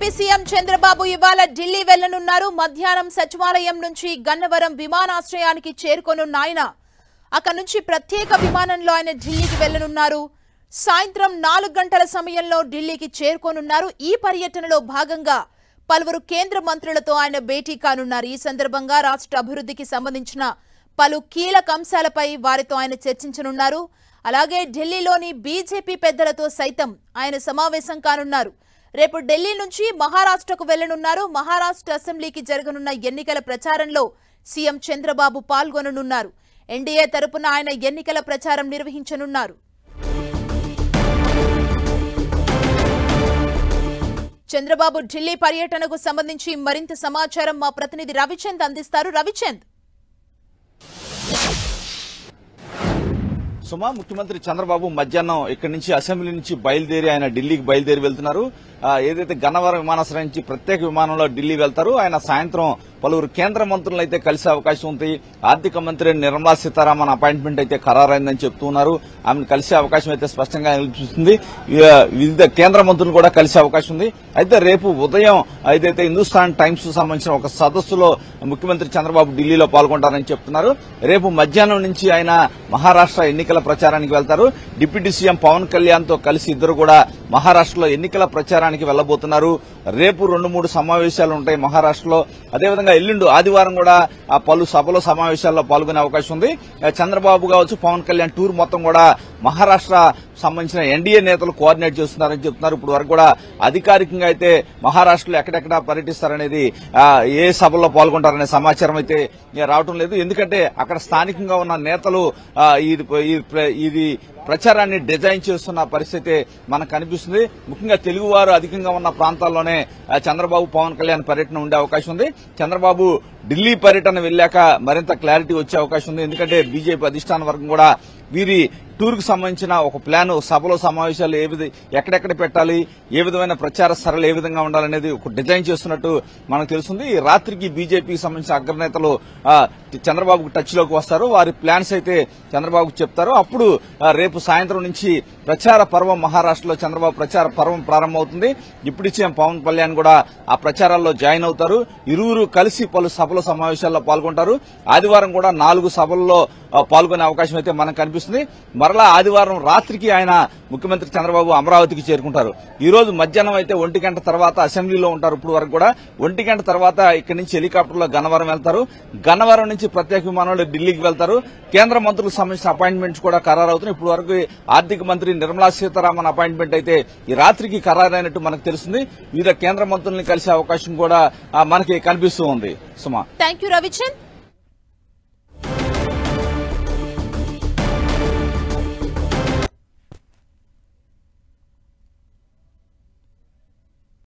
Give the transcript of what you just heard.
AP CM Chandrababu ఇవాళ ఢిల్లీ వెళ్లనున్నారు మధ్యాహ్నం సచివాలయం నుంచి గన్నవరం విమానాశ్రయానికి చేరుకోనున్న ఆయన అక్కడి నుంచి ప్రత్యేక విమానంలో ఆయన ఢిల్లీకి వెళ్లనున్నారు సాయంత్రం నాలుగు గంటల సమయంలో ఢిల్లీకి చేరుకోనున్నారు ఈ పర్యటనలో భాగంగా పలువురు కేంద్ర మంత్రులతో ఆయన భేటీ కానున్నారు ఈ సందర్భంగా రాష్ట్ర అభివృద్ధికి సంబంధించిన పలు కీలక అంశాలపై వారితో ఆయన చర్చించనున్నారు అలాగే ఢిల్లీలోని బీజేపీ పెద్దలతో సైతం ఆయన సమావేశం కానున్నారు రేపు ఢిల్లీ నుంచి మహారాష్ట్రకు వెళ్లనున్నారు మహారాష్ట్ర అసెంబ్లీకి జరగనున్న ఎన్నికల ప్రచారంలో సీఎం చంద్రబాబు పాల్గొననున్నారు ఎన్డీఏ తరపున ఆయన ఎన్నికల ప్రచారం నిర్వహించనున్నారు చంద్రబాబు ఢిల్లీ పర్యటనకు సంబంధించి మరింత సమాచారం మా ప్రతినిధి రవిచంద్ అందిస్తారు రవిచంద్ సుమా ముఖ్యమంత్రి చంద్రబాబు మధ్యాహ్నం ఇక్కడి నుంచి అసెంబ్లీ నుంచి బయలుదేరి ఆయన ఢిల్లీకి బయలుదేరి వెళ్తున్నారు ఆ, ఏదైతే గన్నవరం విమానాశ్రయం నుంచి ప్రత్యేక విమానంలో ఢిల్లీ వెళ్తారు ఆయన సాయంత్రం పలువురు కేంద్ర మంత్రులను అయితే కలిసే అవకాశం ఉంది ఆర్థిక మంత్రి నిర్మలా సీతారామన్ అపాయింట్మెంట్ అయితే ఖరారైందని చెప్తున్నారు ఆమెను కలిసే అవకాశం అయితే స్పష్టంగా కనిపిస్తుంది ఇక వివిధ కేంద్ర మంత్రులు కూడా కలిసే అవకాశం ఉంది అయితే రేపు ఉదయం ఏదైతే హిందుస్థాన్ టైమ్స్ కు సంబంధించిన ఒక సదస్సులో ముఖ్యమంత్రి చంద్రబాబు ఢిల్లీలో పాల్గొంటారని చెప్తున్నారు రేపు మధ్యాహ్నం నుంచి ఆయన మహారాష్ట్ర ఎన్నికల ప్రచారానికి వెళ్తారు డిప్యూటీ సీఎం పవన్ కళ్యాణ్ తో కలిసి ఇద్దరు కూడా మహారాష్ట్రలో ఎన్నికల ప్రచారానికి వెళ్లబోతున్నారు రేపు రెండు మూడు సమావేశాలు ఉంటాయి మహారాష్ట్రలో అదేవిధంగా ఎల్లుండు ఆదివారం కూడా ఆ పలు సభలు సమావేశాల్లో పాల్గొనే అవకాశం ఉంది ఆ చంద్రబాబు కావచ్చు పవన్ కళ్యాణ్ టూర్ మొత్తం కూడా మహారాష్ట్ర సంబంధించిన ఎన్డీఏ నేతలు కోఆర్డినేట్ చేస్తున్నారని చెప్తున్నారు ఇప్పుడు వరకు కూడా అధికారికంగా అయితే మహారాష్ట్రలో ఎక్కడెక్కడ పర్యటిస్తారనేది ఆ, ఏ సభల్లో పాల్గొంటారనే సమాచారం అయితే ఇక రావటం లేదు ఎందుకంటే అక్కడ స్థానికంగా ఉన్న నేతలు ఆ, ఇది ఇది- ఇది ప్రచారాన్ని డిజైన్ చేస్తున్న పరిస్థితి మనకు కనిపిస్తుంది ముఖ్యంగా తెలుగువారు అధికంగా ఉన్న ప్రాంతాల్లోనే ఆ, చంద్రబాబు పవన్ కళ్యాణ్ పర్యటన ఉండే అవకాశం ఉంది చంద్రబాబు ఢిల్లీ పర్యటన వెళ్ళాక మరింత క్లారిటీ వచ్చే అవకాశం ఉంది ఎందుకంటే బీజేపీ అధిష్టాన వర్గం కూడా వీరి టూర్ కు సంబంధించిన ఒక ప్లాన్ సభలో సమావేశాలు ఏ విధ ఎక్కడెక్కడ పెట్టాలి ఏ విధమైన ప్రచార సరళి ఏ విధంగా ఉండాలనేది ఒక డిజైన్ చేస్తున్నట్టు మనకు తెలుస్తుంది ఈ రాత్రికి బీజేపీకి సంబంధించిన అగ్రనేతలు ఆ, చంద్రబాబుకు టచ్ లోకి వస్తారు వారి ప్లాన్స్ అయితే చంద్రబాబుకు చెప్తారు అప్పుడు ఆ, రేపు సాయంత్రం నుంచి ప్రచార పర్వం మహారాష్ట్రలో చంద్రబాబు ప్రచార పర్వం ప్రారంభమవుతుంది డిప్యూటీ సీఎం పవన్ కళ్యాణ్ కూడా ఆ ప్రచారాల్లో జాయిన్ అవుతారు ఇరువురు కలిసి పలు సభల సమావేశాల్లో పాల్గొంటారు ఆదివారం కూడా నాలుగు సభల్లో ఆ, పాల్గొనే అవకాశం అయితే మనకు కనిపిస్తుంది మరలా ఆదివారం రాత్రికి ఆయన ముఖ్యమంత్రి చంద్రబాబు అమరావతికి చేరుకుంటారు ఈ రోజు మధ్యాహ్నం అయితే ఒంటి గంట తర్వాత అసెంబ్లీలో ఉంటారు ఇప్పుడు వరకు కూడా ఒంటి గంట తర్వాత ఇక్కడి నుంచి హెలికాప్టర్లో గన్నవరం వెళ్తారు గన్నవరం నుంచి ప్రత్యేక విమానంలో ఢిల్లీకి వెళ్తారు కేంద్ర మంత్రులకు సంబంధించిన అపాయింట్మెంట్స్ కూడా ఖరారు అవుతున్నాయి ఇప్పుడు వరకు ఆర్థిక మంత్రి నిర్మలా సీతారామన్ అపాయింట్మెంట్ అయితే ఈ రాత్రికి ఖరారైనట్టు మనకు తెలుస్తుంది వివిధ కేంద్ర మంత్రుల్ని కలిసే అవకాశం కూడా ఆ, మనకి కనిపిస్తూ ఉంది సుమా థ్యాంక్ యూ రవిచంద్